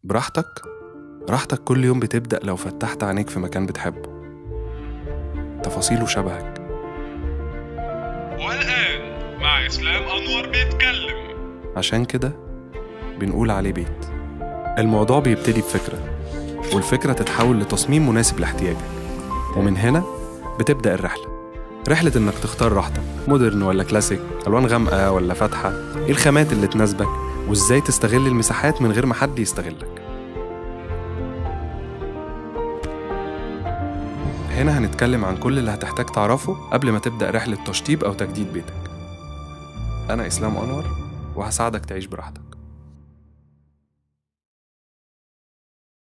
براحتك راحتك كل يوم بتبدأ لو فتحت عينيك في مكان بتحبه تفاصيله شبهك والآن مع إسلام أنور بيتكلم عشان كده بنقول عليه بيت الموضوع بيبتدي بفكرة والفكرة تتحول لتصميم مناسب لاحتياجك ومن هنا بتبدأ الرحلة رحلة إنك تختار راحتك مودرن ولا كلاسيك ألوان غامقة ولا فاتحة إيه الخامات اللي تناسبك وإزاي تستغل المساحات من غير ما حد يستغلك هنا هنتكلم عن كل اللي هتحتاج تعرفه قبل ما تبدأ رحلة تشطيب أو تجديد بيتك أنا إسلام أنور وهساعدك تعيش براحتك